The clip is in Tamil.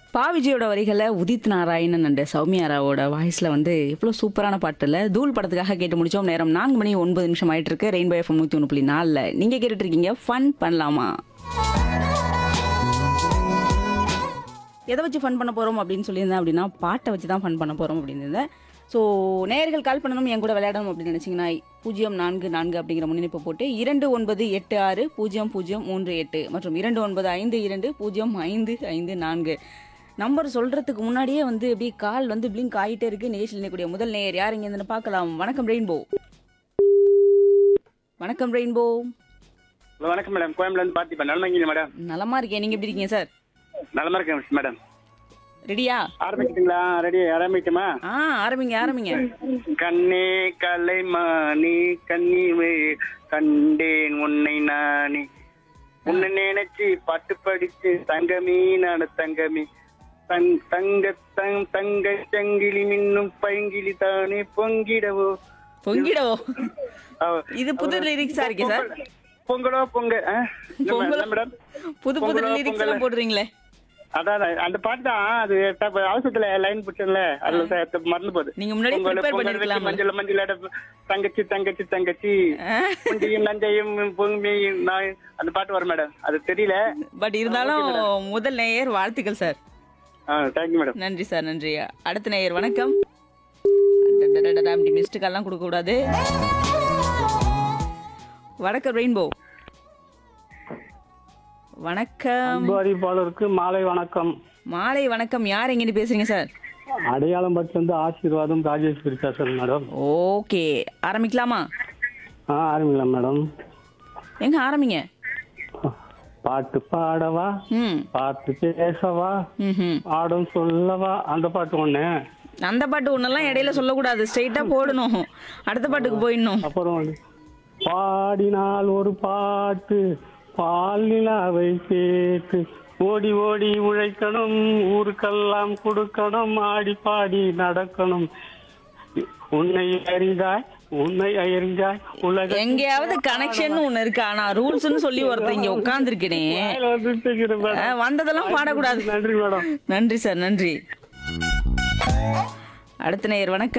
பா விஜயோட வரிகளை உதித் நாராயணன் அண்ட் சௌமியாராவோட வாய்ஸ்ல வந்து எவ்வளோ சூப்பரான பாட்டுல தூள் படத்துக்காக கேட்டு முடிச்சோம் நேரம் நான்கு மணி ஒன்பது நிமிஷம் ஆயிட்டு இருக்கு ரெயின்போ எஃப்எம் நூற்றி ஒன்று புள்ளி நாலில் நீங்க கேட்டுட்டு இருக்கீங்க ஃபன் பண்ணலாமா எதை வச்சு ஃபன் பண்ண போகிறோம் அப்படின்னு சொல்லியிருந்தேன் அப்படின்னா பாட்டை வச்சு தான் ஃபன் பண்ண போகிறோம் அப்படின்னு இருந்தேன் ஸோ நேயர்கள் கால் பண்ணணும் என் கூட விளையாடணும் அப்படின்னு நினச்சிங்கன்னா பூஜ்ஜியம் நான்கு நான்கு அப்படிங்கிற முன்னிணைப்பு போட்டு இரண்டு ஒன்பது எட்டு ஆறு பூஜ்ஜியம் பூஜ்ஜியம் மூன்று எட்டு மற்றும் இரண்டு ஒன்பது ஐந்து இரண்டு பூஜ்ஜியம் ஐந்து ஐந்து நான்கு நம்பர் சொல்கிறதுக்கு முன்னாடியே வந்து அப்படியே கால் வந்து பிளிங்க் ஆகிட்டே இருக்கு நிகழ்ச்சியில் நிற்கக்கூடிய முதல் நேயர் யார் இங்கே பார்க்கலாம் வணக்கம் ரெயின்போ வணக்கம் ரெயின்போ ஹலோ வணக்கம் மேடம் கோயம்புல இருந்து பார்த்திபன் நலமா இருக்கீங்க மேடம் நலமா இருக்கேன் நீங்கள் எப்படி இருக்கீங்க சார் நலமா இருக்கேன் மேடம் ரெடியா ஆரம்பிக்கிட்டீங்களா ரெடி ஆரம்பிக்குமா ஆ ஆரம்பிங்க ஆரம்பிங்க கண்ணே கலைமானி கண்ணி கண்டேன் உன்னை நானே உன்னை நினைச்சு பாட்டு படிச்சு தங்கமீ நானு தங்கமி தங் தங்க தங் தங்க சங்கிலி மின்னும் பைங்கிலி தானே பொங்கிடவோ பொங்கிடவோ அவ- இது புது லிரிக்ஸா இருக்கே சார் பொங்கலோ பொங்க ஆ? என்ன பொங்கலோ மேடம் புது புது பொங்கலோ லிரிக்ஸ் எல்லாம் போடுறீங்களே அதான் அந்த பாட்டு தான் அது டப்பு- அவசரத்துல லைன் பிடிச்சல அதுல ச- மறந்து போகுது நீங்க முன்னாடியே பொங்கல் prepare பொங்கல் வச்சு பண்ணிருக்கலாம்ல. மஞ்சள் மஞ்சள் அட தங்கச்சி தங்கச்சி தங்கச்சி புண்டியும் நஞ்சையும் பொங்கியும் நான் அந்த பாட்டு வரும் மேடம் அது தெரியல பட் இருந்தாலும் முதல் நேயர் வாழ்த்துக்கள் சார் ஆ தேங்க்யூ மேடம் நன்றி சார் நன்றி அடுத்த நேயர் வணக்கம் அடடடடடா, இப்படி மிஸ்டு கால்லாம் கொடுக்க கூடாது வணக்கம் ரெயின்போ வணக்கம் அன்பு அறிவிப்பாளருக்கு மாலை வணக்கம் மாலை வணக்கம் யார் எங்கிட்டு பேசுறீங்க சார் அடையாளம் பட்டிருந்து ஆசீர்வாதம் ராஜேஸ்வரி பேசுறேன் மேடம் ஓகே ஆரம்பிக்கலாமா ஆ ஆரம்பிக்கலாம் மேடம் எங்க ஆரம்பிங்க பாட்டு பாடவா ம் பாட்டு பேசவா ம் பாடம் சொல்லவா அந்த பாட்டு ஒண்ணு அந்த பாட்டு ஒன்னெல்லாம் இடையில சொல்லக்கூடாது ஸ்ட்ரைட்டா போடணும் அடுத்த பாட்டுக்கு போயிடணும் அப்புறம் வந்து, பாடினால் ஒரு பாட்டு பால் நிலாவை கேட்டு ஓடி ஓடி உழைக்கணும் ஊருக்கெல்லாம் கொடுக்கணும் ஆடி பாடி நடக்கணும் உன்னை அறிந்தாய் உன்னை அறிந்தாய் உலக எங்கேயாவது கனெக்ஷன் ஒண்ணு இருக்கு ஆனா ரூல்ஸ்னு சொல்லி ஒருத்தர் இங்க உட்காந்துருக்கேனே வந்து பேசுகிறேன் மேடம். வந்ததெல்லாம் பாடக்கூடாது நன்றி மேடம் நன்றி சார் நன்றி அடுத்த நேயர் வணக்கம்